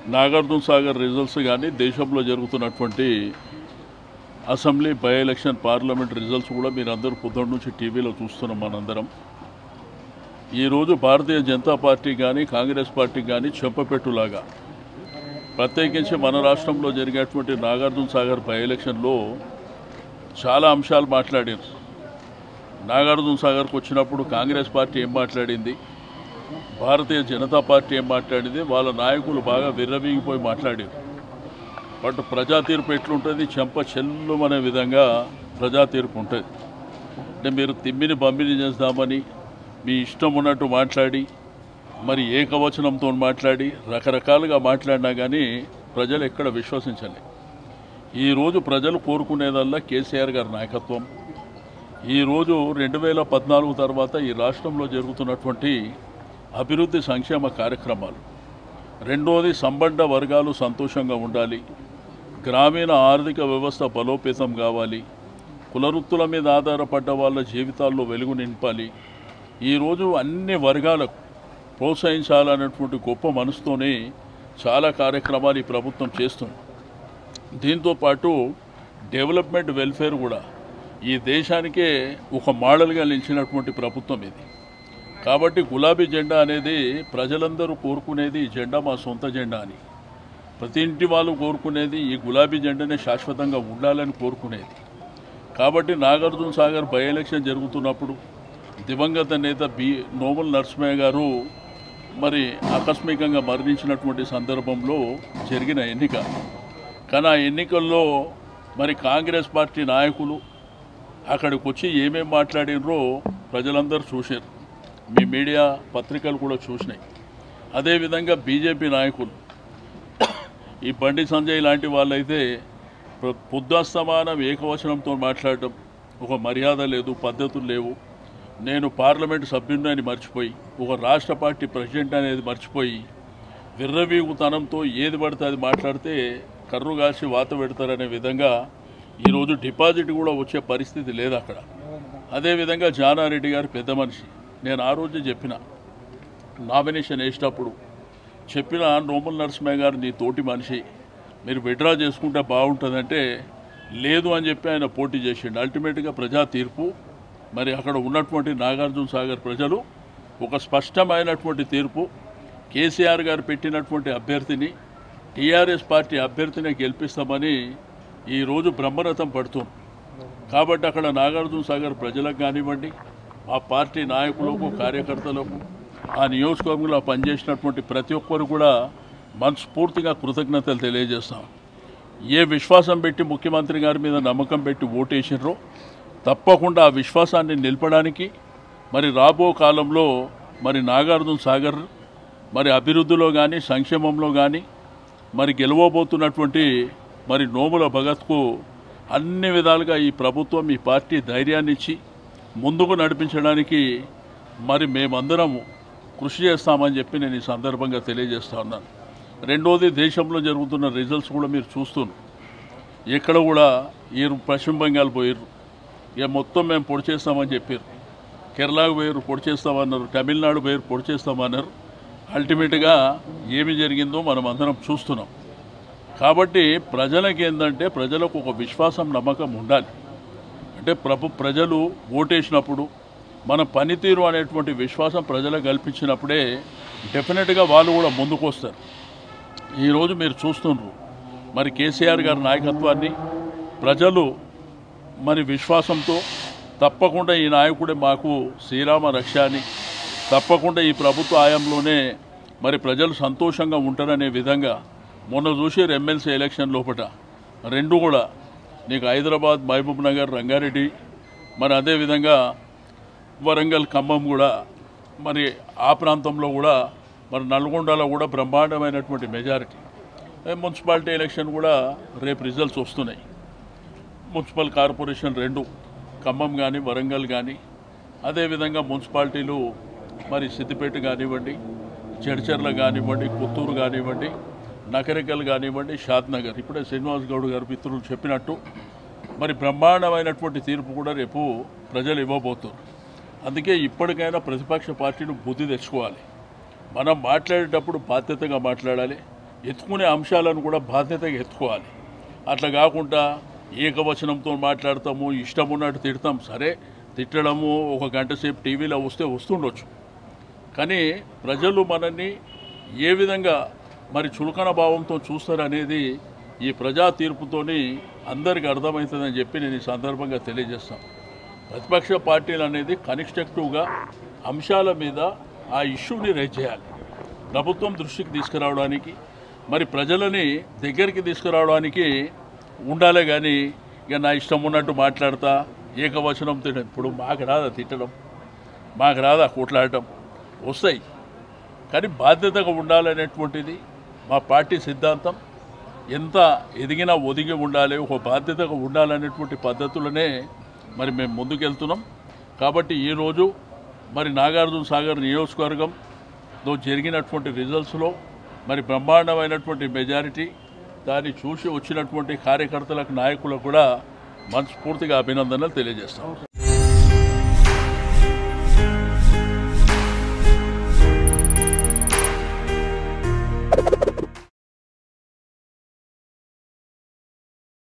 Nagarjuna Sagar results కానీ దేశంలో జరుగుతున్నటువంటి assembly by election parliament results కూడా మీరు అందరూ పొద్దున్న నుంచి టీవీలో చూస్తున్నాం మనందరం ఈరోజు భారతీయ జనతా పార్టీ కానీ కాంగ్రెస్ పార్టీ కానీ చెంపపెట్టులాగా ప్రత్యేకించి మన రాష్ట్రంలో జరిగేటువంటి నాగార్జున సాగర్ బై ఎలక్షన్లో చాలా అంశాలు మాట్లాడారు నాగార్జున సాగర్కి వచ్చినప్పుడు కాంగ్రెస్ పార్టీ ఏం మాట్లాడింది భారతీయ జనతా పార్టీ ఏం మాట్లాడింది వాళ్ళ నాయకులు బాగా విర్రవీగిపోయి మాట్లాడారు బట్ ప్రజా తీర్పు ఎట్లుంటుంది చెంప చెల్లుమనే విధంగా ప్రజా తీర్పు ఉంటుంది అంటే మీరు తిమ్మిని పంపిణీ చేద్దామని మీ ఇష్టం ఉన్నట్టు మాట్లాడి మరి ఏకవచనంతో మాట్లాడి రకరకాలుగా మాట్లాడినా కానీ ప్రజలు ఎక్కడ విశ్వసించలే ఈరోజు ప్రజలు కోరుకునేదల్లా కేసీఆర్ గారి నాయకత్వం ఈరోజు రెండు వేల పద్నాలుగు తర్వాత ఈ రాష్ట్రంలో జరుగుతున్నటువంటి అభివృద్ధి సంక్షేమ కార్యక్రమాలు రెండోది సంబంధ వర్గాలు సంతోషంగా ఉండాలి గ్రామీణ ఆర్థిక వ్యవస్థ బలోపేతం కావాలి కులవృత్తుల మీద ఆధారపడ్డ వాళ్ళ జీవితాల్లో వెలుగు నింపాలి ఈరోజు అన్ని వర్గాలకు ప్రోత్సహించాలన్నటువంటి గొప్ప మనసుతోనే చాలా కార్యక్రమాలు ఈ ప్రభుత్వం చేస్తుంది దీంతో పాటు డెవలప్మెంట్ వెల్ఫేర్ కూడా ఈ దేశానికే ఒక మోడల్గా నిలిచినటువంటి ప్రభుత్వం ఇది కాబట్టి గులాబీ జెండా అనేది ప్రజలందరూ కోరుకునేది ఈ జెండా మా సొంత జెండా అని ప్రతి ఇంటి వాళ్ళు కోరుకునేది ఈ గులాబీ జెండానే శాశ్వతంగా ఉండాలని కోరుకునేది కాబట్టి నాగార్జున సాగర్ బై ఎలక్షన్ జరుగుతున్నప్పుడు దివంగత నేత బి నోముల్ నరసింహయ్య గారు మరి ఆకస్మికంగా మరణించినటువంటి సందర్భంలో జరిగిన ఎన్నిక కానీ ఆ ఎన్నికల్లో మరి కాంగ్రెస్ పార్టీ నాయకులు అక్కడికి వచ్చి ఏమేమి మాట్లాడినరో ప్రజలందరూ చూశారు మీ మీడియా పత్రికలు కూడా చూసినాయి అదేవిధంగా బీజేపీ నాయకులు ఈ బండి సంజయ్ లాంటి వాళ్ళైతే ప్ర- పొద్దుస్తమానం ఏకవచనంతో మాట్లాడటం ఒక మర్యాద లేదు పద్ధతులు లేవు నేను పార్లమెంటు సభ్యుడిని అని మర్చిపోయి ఒక రాష్ట్ర పార్టీ ప్రెసిడెంట్ అనేది మర్చిపోయి విర్రవీగుతనంతో ఏది పడితే అది మాట్లాడితే కర్రు కాసి వాత పెడతారనే విధంగా ఈరోజు డిపాజిట్ కూడా వచ్చే పరిస్థితి లేదు అక్కడ అదేవిధంగా జానారెడ్డి గారు పెద్ద మనిషి నేను ఆ రోజు చెప్పిన నామినేషన్ వేసేటప్పుడు చెప్పిన నోముల నరసింహయ్య గారు నీ తోటి మనిషి మీరు విడ్రా చేసుకుంటే బాగుంటుందంటే లేదు అని చెప్పి ఆయన పోటీ చేసిండు అల్టిమేట్గా ప్రజా తీర్పు మరి అక్కడ ఉన్నటువంటి నాగార్జున సాగర్ ప్రజలు ఒక స్పష్టమైనటువంటి తీర్పు కేసీఆర్ గారు పెట్టినటువంటి అభ్యర్థిని టీఆర్ఎస్ పార్టీ అభ్యర్థిని గెలిపిస్తామని ఈరోజు బ్రహ్మరథం పడుతుంది కాబట్టి అక్కడ నాగార్జున సాగర్ ప్రజలకు కానివ్వండి ఆ పార్టీ నాయకులకు కార్యకర్తలకు ఆ నియోజకవర్గంలో పనిచేసినటువంటి ప్రతి ఒక్కరు కూడా మనస్ఫూర్తిగా కృతజ్ఞతలు తెలియజేస్తాం ఏ విశ్వాసం పెట్టి ముఖ్యమంత్రి గారి మీద నమ్మకం పెట్టి ఓటేసినరో తప్పకుండా ఆ విశ్వాసాన్ని నిలపడానికి మరి రాబో కాలంలో మరి నాగార్జున సాగర్ మరి అభివృద్ధిలో కానీ సంక్షేమంలో కానీ మరి గెలవబోతున్నటువంటి మరి నోముల భగత్కు అన్ని విధాలుగా ఈ ప్రభుత్వం ఈ పార్టీ ధైర్యాన్ని ఇచ్చి ముందుకు నడిపించడానికి మరి మేమందరం కృషి చేస్తామని చెప్పి నేను ఈ సందర్భంగా తెలియజేస్తా ఉన్నాను రెండోది దేశంలో జరుగుతున్న రిజల్ట్స్ కూడా మీరు చూస్తున్నారు ఎక్కడ కూడా ఈ పశ్చిమ బెంగాల్ పోయారు ఇక మొత్తం మేము పొడి చేస్తామని చెప్పారు కేరళకు పోయారు పొడి చేస్తామన్నారు తమిళనాడు పోయారు పొడి చేస్తామన్నారు అల్టిమేట్గా ఏమి జరిగిందో మనం అందరం చూస్తున్నాం కాబట్టి ప్రజలకు ఏంటంటే ప్రజలకు ఒక విశ్వాసం నమ్మకం ఉండాలి అంటే ప్రభు ప్రజలు ఓటేసినప్పుడు మన పనితీరు అనేటువంటి విశ్వాసం ప్రజలకు కల్పించినప్పుడే డెఫినెట్గా వాళ్ళు కూడా ముందుకు వస్తారు ఈరోజు మీరు చూస్తున్నారు మరి కేసీఆర్ గారి నాయకత్వాన్ని ప్రజలు మరి విశ్వాసంతో తప్పకుండా ఈ నాయకుడే మాకు శ్రీరామ రక్ష అని తప్పకుండా ఈ ప్రభుత్వ ఆయంలోనే మరి ప్రజలు సంతోషంగా ఉంటారనే విధంగా మొన్న చూసారు ఎమ్మెల్సీ ఎలక్షన్ లోపల రెండు కూడా నీకు హైదరాబాద్ మహబూబ్ నగర్ రంగారెడ్డి మరి అదేవిధంగా వరంగల్ ఖమ్మం కూడా మరి ఆ ప్రాంతంలో కూడా మరి నల్గొండలో కూడా బ్రహ్మాండమైనటువంటి మెజారిటీ ఏ మున్సిపాలిటీ ఎలక్షన్ కూడా రేపు రిజల్ట్స్ వస్తున్నాయి మున్సిపల్ కార్పొరేషన్ రెండు ఖమ్మం కానీ వరంగల్ కానీ అదేవిధంగా మున్సిపాలిటీలు మరి సిద్దిపేట కానివ్వండి జడ్చర్ల కానివ్వండి పుత్తూరు కానివ్వండి నకరికల్ కానివ్వండి షాద్నగర్ ఇప్పుడే శ్రీనివాస్ గౌడ్ గారు మిత్రులు చెప్పినట్టు మరి బ్రహ్మాండమైనటువంటి తీర్పు కూడా రేపు ప్రజలు ఇవ్వబోతున్నారు అందుకే ఇప్పటికైనా ప్రతిపక్ష పార్టీలు బుద్ధి తెచ్చుకోవాలి మనం మాట్లాడేటప్పుడు బాధ్యతగా మాట్లాడాలి ఎత్తుకునే అంశాలను కూడా బాధ్యతగా ఎత్తుకోవాలి అట్లా కాకుండా ఏకవచనంతో మాట్లాడతాము ఇష్టం ఉన్నట్టు తిడతాం సరే తిట్టడము ఒక గంట సేపు టీవీలో వస్తే వస్తుండొచ్చు కానీ ప్రజలు మనల్ని ఏ విధంగా మరి చులకన భావంతో చూస్తారనేది ఈ ప్రజా తీర్పుతోని అందరికీ అర్థమవుతుందని చెప్పి నేను ఈ సందర్భంగా తెలియజేస్తాను ప్రతిపక్ష పార్టీలు అనేది కన్స్ట్రక్టివ్గా అంశాల మీద ఆ ఇష్యూని రైజ్ చేయాలి ప్రభుత్వం దృష్టికి తీసుకురావడానికి మరి ప్రజలని దగ్గరికి తీసుకురావడానికి ఉండాలే కానీ ఇక నా ఇష్టం ఉన్నట్టు మాట్లాడతా ఏకవచనం తిన ఇప్పుడు మాకు రాదా తిట్టడం మాకు రాదా కొట్లాడటం వస్తాయి కానీ బాధ్యతగా ఉండాలనేటువంటిది మా పార్టీ సిద్ధాంతం ఎంత ఎదిగినా ఒదిగి ఉండాలి ఒక బాధ్యతగా ఉండాలనేటువంటి పద్ధతులనే మరి మేము ముందుకెళ్తున్నాం కాబట్టి ఈరోజు మరి నాగార్జున సాగర్ నియోజకవర్గంలో జరిగినటువంటి రిజల్ట్స్లో మరి బ్రహ్మాండమైనటువంటి మెజారిటీ దాన్ని చూసి వచ్చినటువంటి కార్యకర్తలకు నాయకులకు కూడా మనస్ఫూర్తిగా అభినందనలు తెలియజేస్తాం